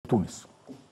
تونس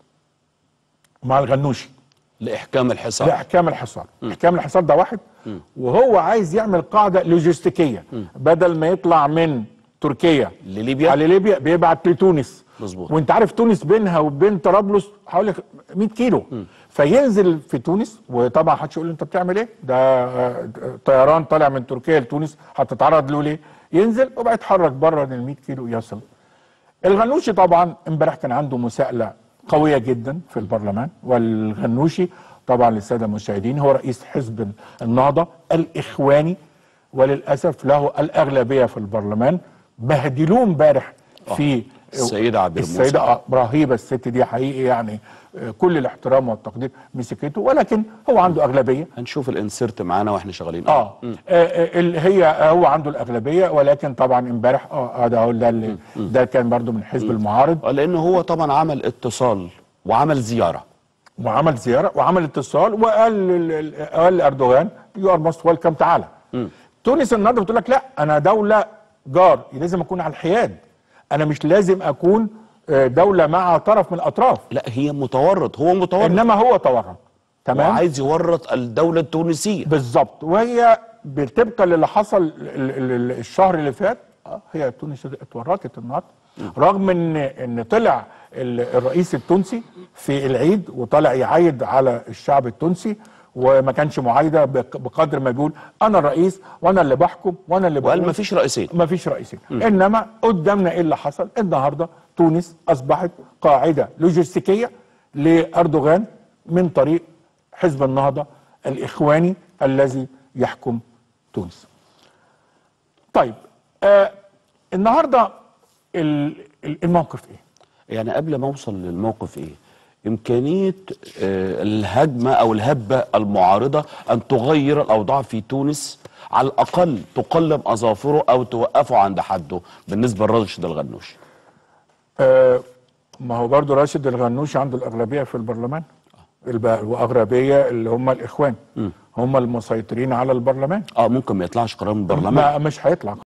مع الغنوشي لاحكام الحصار لاحكام الحصار احكام الحصار ده واحد وهو عايز يعمل قاعده لوجستيكيه بدل ما يطلع من تركيا لليبيا؟ على ليبيا بيبعت لتونس مظبوط. وانت عارف تونس بينها وبين طرابلس حوالي 100 كيلو فينزل في تونس وطبعا محدش يقول له انت بتعمل ايه ده آه، طيران طالع من تركيا لتونس هتتعرض له ليه ينزل وبقى يتحرك بره ال 100 كيلو يصل الغنوشي طبعا امبارح كان عنده مساءله قويه جدا في البرلمان والغنوشي طبعا للساده المشاهدين هو رئيس حزب النهضه الاخواني وللاسف له الاغلبيه في البرلمان بهدلوه امبارح في السيدة عبير موسى. السيده آه، رهيبه الست دي حقيقي يعني آه، كل الاحترام والتقدير مسكته ولكن هو عنده اغلبيه هنشوف الانسرت معانا واحنا شغالين اه آه، آه، اللي هي هو عنده الاغلبيه ولكن طبعا امبارح اه آه، ده هو ده اللي ده كان برضو من حزب المعارض آه، لان هو طبعا عمل اتصال وعمل زياره وعمل زياره وعمل اتصال وقال ال- ال- قال لاردوغان يو ار موست ويلكم تعالى تونس النهارده بتقول لك لا انا دوله جار لازم اكون على الحياد انا مش لازم اكون آه، دوله مع طرف من الاطراف لا هي متورط هو متورط انما هو تورط تمام وعايز يورط الدوله التونسيه بالظبط وهي طبقا للي حصل ال- ال- ال- الشهر اللي فات آه، هي تونس اتورطت النهارده رغم ان ان طلع ال- الرئيس التونسي في العيد وطلع يعايد على الشعب التونسي وما كانش معايده بق- بقدر ما بيقول انا الرئيس وانا اللي بحكم وانا اللي وقال بقول ما فيش رئيسين ما فيش رئيسين انما قدامنا ايه اللي حصل النهارده تونس اصبحت قاعده لوجستيكيه لاردوغان من طريق حزب النهضه الاخواني الذي يحكم تونس طيب آه النهارده ال- ال- الموقف ايه يعني قبل ما اوصل للموقف ايه امكانيه آه، الهجمه او الهبه المعارضه ان تغير الاوضاع في تونس على الاقل تقلم اظافره او توقفه عند حده بالنسبه لراشد الغنوشي آه ما هو برضو راشد الغنوشي عنده الاغلبيه في البرلمان الب- واغلبيه اللي هم الاخوان هم المسيطرين على البرلمان اه ممكن ما يطلعش قرار من البرلمان ما مش هيطلع